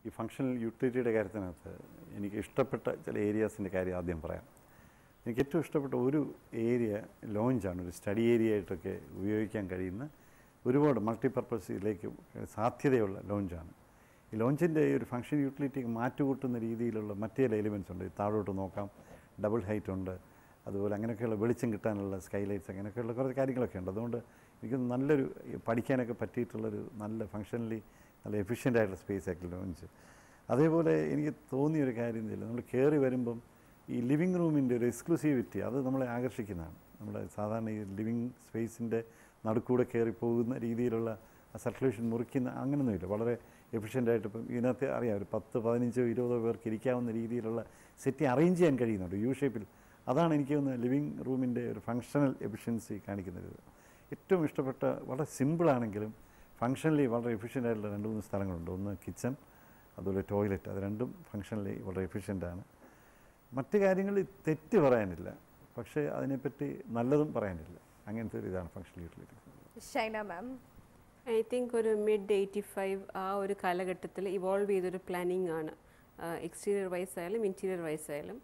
ഈ ഫങ്ഷണൽ യൂട്ടിലിറ്റിയുടെ കാര്യത്തിനകത്ത് എനിക്ക് ഇഷ്ടപ്പെട്ട ചില ഏരിയാസിൻ്റെ കാര്യം ആദ്യം പറയാം എനിക്ക് ഏറ്റവും ഇഷ്ടപ്പെട്ട ഒരു ഏരിയ ലോഞ്ചാണ് ഒരു സ്റ്റഡി ഏരിയ ആയിട്ടൊക്കെ ഉപയോഗിക്കാൻ കഴിയുന്ന ഒരുപാട് മൾട്ടിപർപ്പസിലേക്ക് സാധ്യതയുള്ള ലോഞ്ചാണ് ഈ ലോഞ്ചിൻ്റെ ഒരു ഫങ്ഷൻ യൂട്ടിലിറ്റിക്ക് മാറ്റുകൂട്ടുന്ന രീതിയിലുള്ള മറ്റു ചില എലിമെൻസ് ഉണ്ട് താഴോട്ട് നോക്കാം ഡബിൾ ഹൈറ്റ് ഉണ്ട് അതുപോലെ അങ്ങനെയൊക്കെയുള്ള വെളിച്ചം കിട്ടാനുള്ള സ്കൈലൈറ്റ്സ് അങ്ങനെയൊക്കെയുള്ള കുറച്ച് കാര്യങ്ങളൊക്കെ ഉണ്ട് അതുകൊണ്ട് എനിക്ക് നല്ലൊരു ഈ പഠിക്കാനൊക്കെ പറ്റിയിട്ടുള്ളൊരു നല്ല ഫങ്ഷനലി നല്ല എഫിഷ്യൻ്റ് ആയിട്ടുള്ള സ്പേസ് ആക്കി ലോഞ്ച് അതേപോലെ എനിക്ക് തോന്നിയൊരു കാര്യം ഇല്ല നമ്മൾ കയറി വരുമ്പം ഈ ലിവിങ് റൂമിൻ്റെ ഒരു എക്സ്ക്ലൂസീവിറ്റി അത് നമ്മളെ ആകർഷിക്കുന്നതാണ് നമ്മുടെ സാധാരണ ഈ ലിവിങ് സ്പേസിൻ്റെ നടുക്കൂടെ കയറി പോകുന്ന രീതിയിലുള്ള ആ സർക്കുലേഷൻ മുറിക്കുന്ന അങ്ങനെയൊന്നുമില്ല വളരെ എഫിഷ്യൻ്റ് ആയിട്ട് ഇപ്പം ഇതിനകത്ത് അറിയാം ഒരു പത്ത് പതിനഞ്ചോ ഇരുപതോ പേർക്ക് ഇരിക്കാവുന്ന രീതിയിലുള്ള സെറ്റ് അറേഞ്ച് ചെയ്യാൻ കഴിയുന്നുണ്ട് യു ഷേപ്പിൽ അതാണ് എനിക്ക് തോന്നുന്നത് ലിവിങ് റൂമിൻ്റെ ഒരു ഫങ്ഷണൽ എഫിഷ്യൻസി കാണിക്കുന്നത് ഏറ്റവും ഇഷ്ടപ്പെട്ട വളരെ സിമ്പിളാണെങ്കിലും ഫങ്ഷണലി വളരെ എഫിഷ്യൻ്റ് ആയിട്ടുള്ള രണ്ട് മൂന്ന് സ്ഥലങ്ങളുണ്ട് ഒന്ന് കിച്ചൺ അതുപോലെ ടോയ്ലറ്റ് അത് രണ്ടും ഫങ്ഷണലി വളരെ എഫിഷ്യൻ്റ് ആണ് മറ്റ് കാര്യങ്ങളിൽ തെറ്റ് പറയാനില്ല പക്ഷേ അതിനെപ്പറ്റി നല്ലതും പറയാനില്ല അങ്ങനത്തെ ഒരു ഇതാണ് functional utility Shaina ma'am I think ഒരു മിഡ് എയ്റ്റി ഫൈവ് ആ ഒരു കാലഘട്ടത്തിൽ ഇവോൾവ് ചെയ്തൊരു പ്ലാനിങ് ആണ് എക്സ്റ്റീരിയർ വൈസ് ആയാലും ഇൻറ്റീരിയർ വൈസ് ആയാലും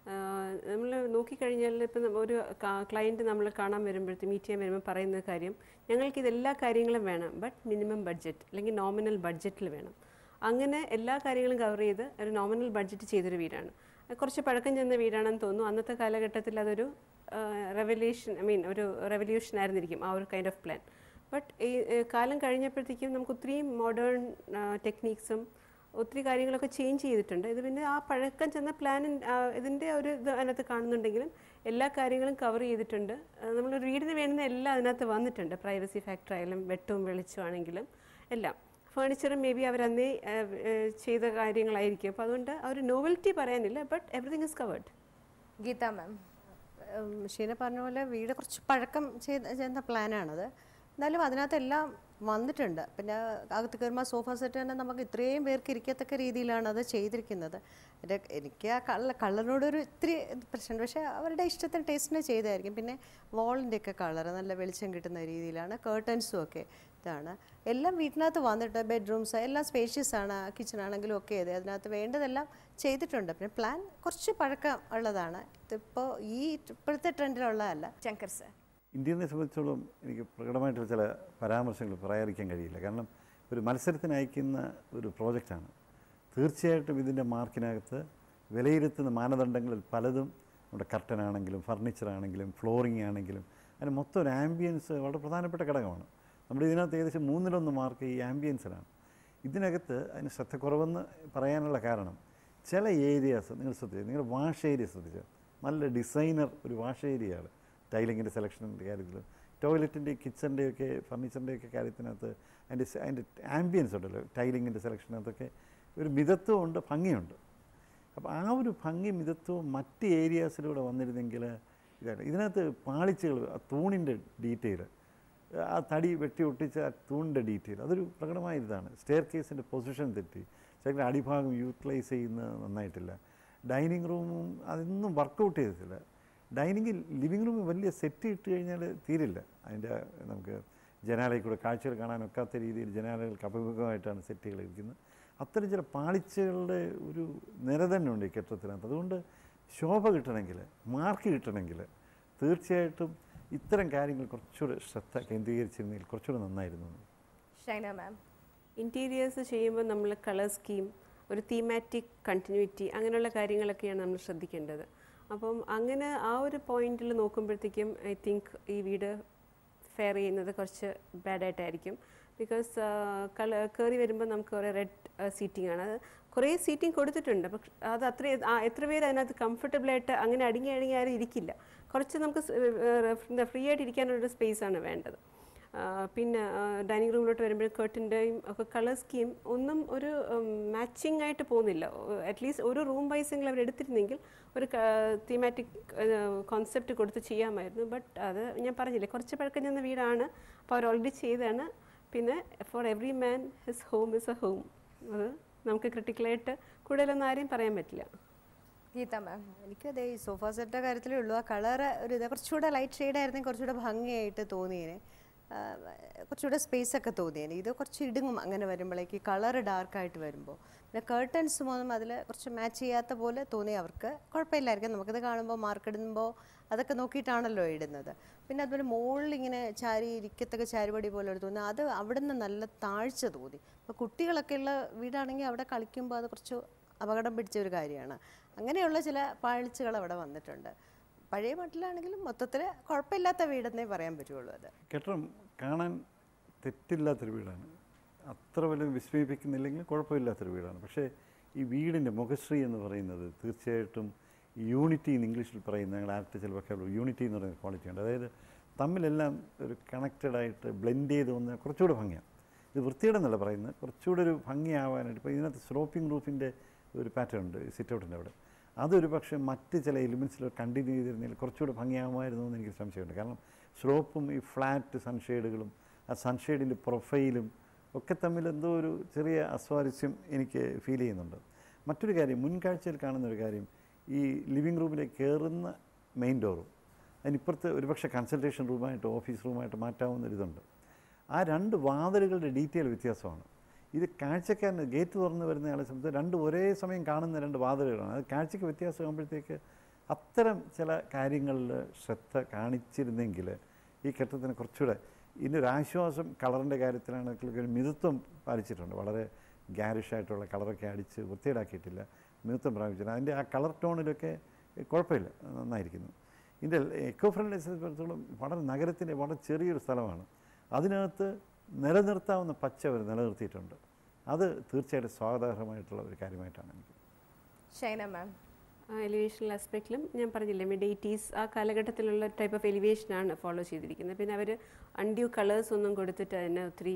നമ്മൾ നോക്കിക്കഴിഞ്ഞാൽ ഇപ്പം ഒരു ക്ലയൻറ്റ് നമ്മൾ കാണാൻ വരുമ്പോഴത്തെ മീറ്റ് ചെയ്യാൻ വരുമ്പോൾ പറയുന്ന കാര്യം ഞങ്ങൾക്ക് ഇതെല്ലാ കാര്യങ്ങളും വേണം ബട്ട് മിനിമം ബഡ്ജറ്റ് അല്ലെങ്കിൽ നോമിനൽ ബഡ്ജറ്റിൽ വേണം അങ്ങനെ എല്ലാ കാര്യങ്ങളും കവർ ചെയ്ത് ഒരു നോമിനൽ ബഡ്ജറ്റ് ചെയ്തൊരു വീടാണ് അത് കുറച്ച് പഴക്കം ചെന്ന വീടാണെന്ന് തോന്നുന്നു അന്നത്തെ കാലഘട്ടത്തിൽ അതൊരു റെവല്യൂഷൻ ഐ മീൻ ഒരു റെവല്യൂഷൻ ആയിരുന്നിരിക്കും ആ ഒരു കൈൻഡ് ഓഫ് പ്ലാൻ ബട്ട് ഈ ഏഹ്, കാലം കഴിഞ്ഞപ്പോഴത്തേക്കും നമുക്ക് ഒത്തിരിയും മോഡേൺ ടെക്നീക്സും ഒത്തിരി കാര്യങ്ങളൊക്കെ ചേഞ്ച് ചെയ്തിട്ടുണ്ട് ഇത് പിന്നെ ആ പഴക്കം ചെന്ന പ്ലാൻ ഇതിൻ്റെ ഒരു ഇത് അതിനകത്ത് കാണുന്നുണ്ടെങ്കിലും എല്ലാ കാര്യങ്ങളും കവർ ചെയ്തിട്ടുണ്ട് ആ, നമ്മളൊരു വീടിന് വേണ്ടുന്ന എല്ലാം അതിനകത്ത് വന്നിട്ടുണ്ട് പ്രൈവസി ഫാക്ടർ ആയാലും വെട്ടവും വെളിച്ചമാണെങ്കിലും എല്ലാം ഫേണിച്ചറും മേ ബി അവരന്നേ ആ, ഏഹ്, ചെയ്ത കാര്യങ്ങളായിരിക്കും അപ്പോൾ അതുകൊണ്ട് ആ ഒരു നോവൽറ്റി പറയാനില്ല but everything is covered Geetha ma'am um, Sheena പറഞ്ഞ പോലെ വീട് കുറച്ച് പഴക്കം ചെയ്ത ചെയ്യുന്ന പ്ലാനാണത് എന്നാലും അതിനകത്ത് എല്ലാം വന്നിട്ടുണ്ട് പിന്നെ അകത്ത് കയറുമ്പോൾ സോഫ സെറ്റ് തന്നെ നമുക്ക് ഇത്രയും പേർക്ക് ഇരിക്കത്തക്ക രീതിയിലാണ് അത് ചെയ്തിരിക്കുന്നത് എൻ്റെ എനിക്ക് ആ കളർ കളറിനോടൊരു ഇത്തിരി പ്രശ്നമുണ്ട് പക്ഷേ അവരുടെ ഇഷ്ടത്തിന് ടേസ്റ്റിന് ചെയ്തായിരിക്കും പിന്നെ വാളിൻ്റെ ഒക്കെ കളർ നല്ല വെളിച്ചം കിട്ടുന്ന രീതിയിലാണ് കേർട്ടൻസും ഒക്കെ ഇതാണ് എല്ലാം വീട്ടിനകത്ത് വന്നിട്ട് ബെഡ്റൂംസ് എല്ലാം സ്പേഷ്യസ് ആണ് കിച്ചൺ ആണെങ്കിലും ഒക്കെ അതെ അതിനകത്ത് വേണ്ടതെല്ലാം ചെയ്തിട്ടുണ്ട് പിന്നെ പ്ലാൻ കുറച്ച് പഴക്കം ഉള്ളതാണ് ഇതിപ്പോൾ ഈ ഇപ്പോഴത്തെ ട്രെൻഡിലുള്ളതല്ല ശങ്കർ സർ ഇന്ത്യനെ സംബന്ധിച്ചോളം എനിക്ക് പ്രകടമായിട്ടുള്ള ചില പരാമർശങ്ങൾ പറയാതിരിക്കാൻ കഴിയില്ല കാരണം ഒരു മത്സരത്തിന് അയക്കുന്ന ഒരു പ്രോജക്റ്റാണ് തീർച്ചയായിട്ടും ഇതിൻ്റെ മാർക്കിനകത്ത് വിലയിരുത്തുന്ന മാനദണ്ഡങ്ങളിൽ പലതും നമ്മുടെ കർട്ടൻ ആണെങ്കിലും ഫർണിച്ചർ ആണെങ്കിലും ഫ്ലോറിംഗ് ആണെങ്കിലും അതിന് മൊത്തം ഒരു ആംബിയൻസ് വളരെ പ്രധാനപ്പെട്ട ഘടകമാണ് നമ്മുടെ ഇതിനകത്ത് ഏകദേശം മൂന്നിലൊന്ന് മാർക്ക് ഈ ആംബിയൻസിനാണ് ഇതിനകത്ത് അതിന് ശ്രദ്ധക്കുറവെന്ന് പറയാനുള്ള കാരണം ചില ഏരിയാസ് നിങ്ങൾ ശ്രദ്ധിച്ചു നിങ്ങൾ വാഷ് ഏരിയ ശ്രദ്ധിച്ചാൽ നല്ല ഡിസൈനർ ഒരു വാഷ് ഏരിയയാണ് ടൈലിങ്ങിൻ്റെ സെലക്ഷൻ്റെ കാര്യത്തിൽ ടോയ്ലറ്റിൻ്റെ കിച്ചൻ്റെയൊക്കെ ഫർണിച്ചറിൻ്റെയൊക്കെ കാര്യത്തിനകത്ത് അതിൻ്റെ സ- അതിൻ്റെ ആംബിയൻസ് ഉണ്ടല്ലോ ടൈലിങ്ങിൻ്റെ സെലക്ഷനകത്തൊക്കെ ഒരു മിതത്വമുണ്ട് ഭംഗിയുണ്ട് അപ്പോൾ ആ ഒരു ഭംഗി മിതത്വവും മറ്റ് ഏരിയാസിലൂടെ വന്നിരുന്നെങ്കിൽ ഇതാണ് ഇതിനകത്ത് പാളിച്ചകൾ ആ തൂണിൻ്റെ ഡീറ്റെയിൽ ആ തടി വെട്ടി ഒട്ടിച്ച ആ തൂണിൻ്റെ ഡീറ്റെയിൽ അതൊരു പ്രകടമായ ഇതാണ് സ്റ്റെയർ കേസിൻ്റെ പൊസിഷൻ തെറ്റി ചില അടിഭാഗം യൂട്ടിലൈസ് ചെയ്യുന്നത് നന്നായിട്ടില്ല ഡൈനിങ് റൂമും അതൊന്നും വർക്കൗട്ട് ചെയ്തിട്ടില്ല ഡൈനിങ് ലിവിങ് റൂം വലിയ സെറ്റ് ഇട്ട് കഴിഞ്ഞാൽ തീരില്ല അതിൻ്റെ നമുക്ക് ജനാലയിൽ കൂടെ കാഴ്ചകൾ കാണാനൊക്കാത്ത രീതിയിൽ ജനാലകൾക്ക് അഭിമുഖമായിട്ടാണ് സെറ്റുകൾ ഇരിക്കുന്നത് അത്തരം ചില പാളിച്ചകളുടെ ഒരു നിര തന്നെ ഉണ്ട് ഈ കെട്ടിടത്തിനകത്ത് അതുകൊണ്ട് ശോഭ കിട്ടണമെങ്കിൽ മാർക്ക് കിട്ടണമെങ്കിൽ തീർച്ചയായിട്ടും ഇത്തരം കാര്യങ്ങൾ കുറച്ചുകൂടെ ശ്രദ്ധ കേന്ദ്രീകരിച്ചിരുന്നെങ്കിൽ കുറച്ചുകൂടെ നന്നായിരുന്നു എന്ന്. ഷൈന മാം ഇൻറ്റീരിയേഴ്സ് ചെയ്യുമ്പോൾ നമ്മൾ കളർ സ്കീം ഒരു തീമാറ്റിക് കണ്ടിന്യൂറ്റി അങ്ങനെയുള്ള കാര്യങ്ങളൊക്കെയാണ് നമ്മൾ ശ്രദ്ധിക്കേണ്ടത് അപ്പം അങ്ങനെ ആ ഒരു പോയിന്റിൽ നോക്കുമ്പോഴത്തേക്കും ഐ തിങ്ക് ഈ വീട് ഫെയർ ചെയ്യുന്നത് കുറച്ച് ബാഡായിട്ടായിരിക്കും ബിക്കോസ് കള കയറി വരുമ്പോൾ നമുക്ക് കുറേ റെഡ് സീറ്റിംഗ് ആണ് അത് കുറേ സീറ്റിംഗ് കൊടുത്തിട്ടുണ്ട് പക്ഷെ അത് അത്ര ആ എത്ര പേര് അതിനകത്ത് comfortable ആയിട്ട് അങ്ങനെ അടങ്ങി അടങ്ങി ആരും ഇരിക്കില്ല കുറച്ച് നമുക്ക് സ്- ഏഹ് എന്താ ഫ്രീ ആയിട്ട് ഇരിക്കാനുള്ള സ്പേസ് ആണ് വേണ്ടത് ആ, പിന്നെ ഡൈനിങ് റൂമിലോട്ട് വരുമ്പോൾ കേർട്ടിൻ്റെയും ഒക്കെ കളർ സ്കീം ഒന്നും ഒരു മാച്ചിങ് ആയിട്ട് പോകുന്നില്ല അറ്റ്ലീസ്റ്റ് ഒരു റൂം വൈസെങ്കിലും അവർ എടുത്തിരുന്നെങ്കിൽ ഒരു തീമാറ്റിക് കോൺസെപ്റ്റ് കൊടുത്ത് ചെയ്യാമായിരുന്നു ബട്ട് അത് ഞാൻ പറഞ്ഞില്ലേ കുറച്ച് പഴക്കം ചെന്ന വീടാണ് അപ്പോൾ അവർ ഓൾറെഡി ചെയ്തതാണ് പിന്നെ for every man his home is a home അത് നമുക്ക് ക്രിട്ടിക്കലായിട്ട് കൂടുതലൊന്നും ആരെയും പറയാൻ പറ്റില്ല ഗീത മാം എനിക്ക് അതെ ഈ സോഫ സെറ്റിൻ്റെ കാര്യത്തിലേ ഉള്ളൂ ആ കളറ് ഒരു ഇത് കുറച്ചുകൂടെ ലൈറ്റ് ഷെയ്ഡ് ആയിരുന്നെങ്കിൽ കുറച്ചുകൂടെ ഭംഗിയായിട്ട് തോന്നിയേനെ ആ, കുറച്ചുകൂടെ സ്പേസ് ഒക്കെ തോന്നിയേനെ ഇത് കുറച്ച് ഇടുങ്ങും അങ്ങനെ വരുമ്പോഴേക്ക് കളർ ഡാർക്കായിട്ട് വരുമ്പോൾ പിന്നെ കേർട്ടൻസും ഒന്നും അതിൽ കുറച്ച് മാച്ച് ചെയ്യാത്ത പോലെ തോന്നി അവർക്ക് കുഴപ്പമില്ലായിരിക്കും നമുക്കിത് കാണുമ്പോൾ മാർക്കിടുമ്പോൾ അതൊക്കെ നോക്കിയിട്ടാണല്ലോ ഇടുന്നത് പിന്നെ അതുപോലെ മുകളിൽ ഇങ്ങനെ ചാരി ഇരിക്കത്തക്ക ചാരുപടി പോലെ ഒരു തോന്നി അത് അവിടെ നിന്ന് നല്ല താഴ്ച തോന്നി അപ്പോൾ കുട്ടികളൊക്കെ ഉള്ള വീടാണെങ്കിൽ അവിടെ കളിക്കുമ്പോൾ അത് കുറച്ച് അപകടം പിടിച്ച ഒരു കാര്യമാണ് അങ്ങനെയുള്ള ചില പാഴ്ചകൾ അവിടെ വന്നിട്ടുണ്ട് പഴയ മട്ടിലാണെങ്കിലും മൊത്തത്തിൽ കുഴപ്പമില്ലാത്ത വീടെന്നേ പറയാൻ പറ്റുള്ളൂ അത് കെട്ടിടം കാണാൻ തെറ്റില്ലാത്തൊരു വീടാണ് അത്ര വലിയ വിസ്മയിപ്പിക്കുന്നില്ലെങ്കിൽ കുഴപ്പമില്ലാത്തൊരു വീടാണ് പക്ഷേ ഈ വീടിൻ്റെ മുഖശ്രീ എന്ന് പറയുന്നത് തീർച്ചയായിട്ടും യൂണിറ്റി എന്ന് ഇംഗ്ലീഷിൽ പറയുന്ന ഞങ്ങൾ ആർട്ടിക്കൽ വൊക്കാബിൾ യൂണിറ്റി എന്ന് പറയുന്ന ക്വാളിറ്റി ഉണ്ട് അതായത് തമ്മിലെല്ലാം ഒരു കണക്റ്റഡ് ആയിട്ട് ബ്ലെൻഡ് ചെയ്ത് വന്ന് കുറച്ചുകൂടെ ഭംഗിയാണ് ഇത് വൃത്തിയുടെ എന്നല്ല പറയുന്നത് കുറച്ചുകൂടെ ഒരു ഭംഗിയാവാനായിട്ട് ഇപ്പോൾ ഇതിനകത്ത് സ്ലോപ്പിംഗ് റൂഫിൻ്റെ ഒരു പാറ്റേൺ ഉണ്ട് സിറ്റ് ഔട്ടിൻ്റെ അവിടെ അതൊരു പക്ഷേ മറ്റ് ചില എലിമെൻസിൽ കണ്ടിന്യൂ ചെയ്തിരുന്നെങ്കിൽ കുറച്ചുകൂടെ ഭംഗിയാകുമായിരുന്നു എന്ന് എനിക്ക് സംശയമുണ്ട് കാരണം സ്ലോപ്പും ഈ ഫ്ലാറ്റ് സൺഷെയ്ഡുകളും ആ സൺഷെയ്ഡിൻ്റെ പ്രൊഫൈലും ഒക്കെ തമ്മിൽ എന്തോ ഒരു ചെറിയ അസ്വാരസ്യം എനിക്ക് ഫീൽ ചെയ്യുന്നുണ്ട് മറ്റൊരു കാര്യം മുൻകാഴ്ചയിൽ കാണുന്ന ഒരു കാര്യം ഈ ലിവിങ് റൂമിലേക്ക് കയറുന്ന മെയിൻ ഡോറും അതിനിപ്പുറത്ത് ഒരുപക്ഷെ കൺസൾട്ടേഷൻ റൂമായിട്ട് ഓഫീസ് റൂമായിട്ട് മാറ്റാവുന്ന ഒരിതുണ്ട് ആ രണ്ട് വാതിലുകളുടെ ഡീറ്റെയിൽ വ്യത്യാസമാണ് ഇത് കാഴ്ചക്കാരന് ഗേറ്റ് തുറന്ന് വരുന്നയാളെ സംബന്ധിച്ച് രണ്ട് ഒരേ സമയം കാണുന്ന രണ്ട് വാതിലുകളാണ് അത് കാഴ്ചയ്ക്ക് വ്യത്യാസമാകുമ്പോഴത്തേക്ക് അത്തരം ചില കാര്യങ്ങളിൽ ശ്രദ്ധ കാണിച്ചിരുന്നെങ്കിൽ ഈ ഘട്ടത്തിന് കുറച്ചുകൂടെ ഇതിൻ്റെ ആശ്വാസം കളറിൻ്റെ കാര്യത്തിലാണെങ്കിൽ ഒരു മിതത്വം പാലിച്ചിട്ടുണ്ട് വളരെ ഗാരിഷായിട്ടുള്ള കളറൊക്കെ അടിച്ച് വൃത്തിയേടാക്കിയിട്ടില്ല മിതത്വം പ്രാപിച്ചില്ല അതിൻ്റെ ആ കളർ ടോണിലൊക്കെ കുഴപ്പമില്ല നന്നായിരിക്കുന്നു ഇതിൻ്റെ എക്കോ ഫ്രണ്ട്ലി സംബന്ധിച്ചിടത്തോളം വളരെ നഗരത്തിൻ്റെ വളരെ ചെറിയൊരു സ്ഥലമാണ് അതിനകത്ത് നിലനിർത്താവുന്ന പച്ച അവർ നിലനിർത്തിയിട്ടുണ്ട് അത് തീർച്ചയായിട്ടും സ്വാഗതാർഹമായിട്ടുള്ള ഒരു കാര്യമായിട്ടാണ് എനിക്ക് ഷൈന മാം എലിവേഷണൽ ആസ്പെക്റ്റിലും ഞാൻ പറഞ്ഞില്ലേ മിഡ് എയ്റ്റീസ് ആ കാലഘട്ടത്തിലുള്ള ടൈപ്പ് ഓഫ് എലിവേഷനാണ് ഫോളോ ചെയ്തിരിക്കുന്നത് പിന്നെ അവർ അൺഡ്യൂ കളേഴ്സ് ഒന്നും കൊടുത്തിട്ട് അതിനെ ഒത്തിരി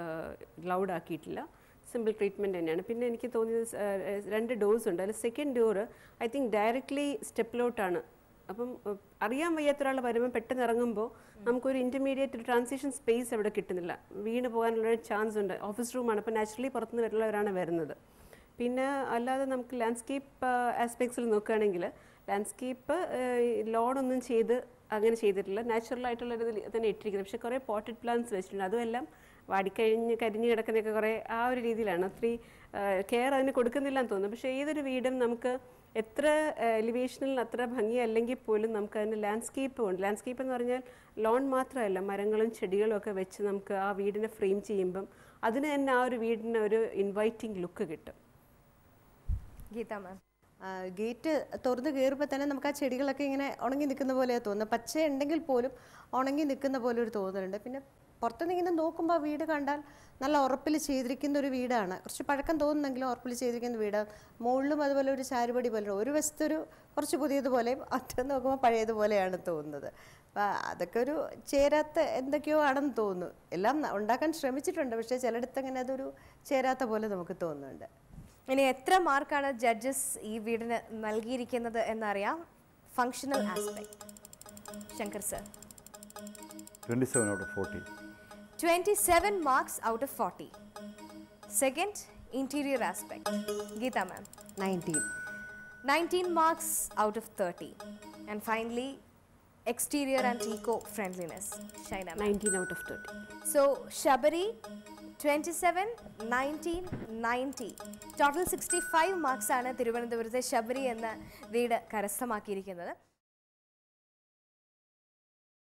ലൗഡ് ആക്കിയിട്ടില്ല സിമ്പിൾ ട്രീറ്റ്മെൻറ്റ് തന്നെയാണ് പിന്നെ എനിക്ക് തോന്നിയത് സ്, ആ, രണ്ട് ഡോസ് ഉണ്ട് അതിൽ second door I think directly സ്റ്റെപ്പിലോട്ടാണ് അപ്പം ഉം, അറിയാൻ വയ്യാത്ത ഒരാൾ വരുമ്പോൾ പെട്ടെന്ന് ഇറങ്ങുമ്പോൾ നമുക്കൊരു ഇൻ്റർമീഡിയറ്റ് ഒരു ട്രാൻസിഷൻ സ്പേസ് അവിടെ കിട്ടുന്നില്ല വീണ് പോകാനുള്ള ചാൻസ് ഉണ്ട് ഓഫീസ് റൂമാണ് അപ്പോൾ നാച്ചുറലി പുറത്തുനിന്ന് വരുന്നവരാണ് വരുന്നത് പിന്നെ അല്ലാതെ നമുക്ക് ലാൻഡ്സ്കേപ്പ് ആസ്പെക്ട്സിൽ നോക്കുകയാണെങ്കിൽ ലാൻഡ്സ്കേപ്പ് ലോണൊന്നും ചെയ്ത് അങ്ങനെ ചെയ്തിട്ടില്ല നാച്ചുറൽ ആയിട്ടുള്ള ഒരു ഇതിൽ തന്നെ ഇട്ടിരിക്കുന്നത് പക്ഷേ കുറേ പോട്ടഡ് പ്ലാന്റ്സ് വെച്ചിട്ടുണ്ട് അതുമെല്ലാം വാടിക്കഴിഞ്ഞ് കരിഞ്ഞ് കിടക്കുന്നതൊക്കെ കുറേ ആ ഒരു രീതിയിലാണ് ഒത്തിരി കെയർ അതിന് കൊടുക്കുന്നില്ല എന്ന് തോന്നുന്നു പക്ഷേ ഏതൊരു വീടും നമുക്ക് എത്ര എലിവേഷനിൽ അത്ര ഭംഗിയല്ലെങ്കിൽ പോലും നമുക്ക് അതിന് ലാൻഡ്സ്കേപ്പ് ഉണ്ട് ലാൻഡ്സ്കേപ്പ് എന്ന് പറഞ്ഞാൽ ലോൺ മാത്രമല്ല മരങ്ങളും ചെടികളും ഒക്കെ വെച്ച് നമുക്ക് ആ വീടിനെ ഫ്രെയിം ചെയ്യുമ്പം അതിന് തന്നെ ആ ഒരു വീടിന് ഒരു ഇൻവൈറ്റിംഗ് ലുക്ക് കിട്ടും ഗീത മാം ഗേറ്റ് തുറന്ന് കയറുമ്പോൾ തന്നെ നമുക്ക് ആ ചെടികളൊക്കെ ഇങ്ങനെ ഉണങ്ങി നിൽക്കുന്ന പോലെയാണ് തോന്നുന്നത് പച്ച ഉണ്ടെങ്കിൽ പോലും ഉണങ്ങി നിൽക്കുന്ന പോലെ ഒരു തോന്നലുണ്ട് പിന്നെ പുറത്തുനിന്ന് ഇങ്ങനെ നോക്കുമ്പോൾ ആ വീട് കണ്ടാൽ നല്ല ഉറപ്പിൽ ചെയ്തിരിക്കുന്ന ഒരു വീടാണ് കുറച്ച് പഴക്കം തോന്നുന്നെങ്കിലും ഉറപ്പിൽ ചെയ്തിരിക്കുന്ന വീടാണ് മുകളിലും അതുപോലെ ഒരു ചാരുപടി പോലെ ഒരു വശത്തൊരു കുറച്ച് പുതിയതുപോലെയും അറ്റം നോക്കുമ്പോൾ പഴയതുപോലെയാണ് തോന്നുന്നത് അപ്പം അതൊക്കെ ഒരു ചേരാത്ത എന്തൊക്കെയോ ആണെന്ന് തോന്നുന്നു എല്ലാം ന- ഉണ്ടാക്കാൻ ശ്രമിച്ചിട്ടുണ്ട് പക്ഷേ ചിലയിടത്ത് അങ്ങനെ അതൊരു ചേരാത്ത പോലെ നമുക്ക് തോന്നുന്നുണ്ട് ഇനി എത്ര മാർക്കാണ് ജഡ്ജസ് ഈ വീടിന് നൽകിയിരിക്കുന്നത് എന്നറിയാം functional aspect Shankar sir twenty seven out of forty twenty seven marks out of forty second interior aspect Geetha ma'am nineteen 19 marks out of 30. And finally, exterior and eco-friendliness. Shaina ma'am. Nineteen out of thirty So, Shabari, 27, 19, 90. Total sixty five marks ആണ് തിരുവനന്തപുരത്തെ ശബരി എന്ന വീട് കരസ്ഥമാക്കിയിരിക്കുന്നത്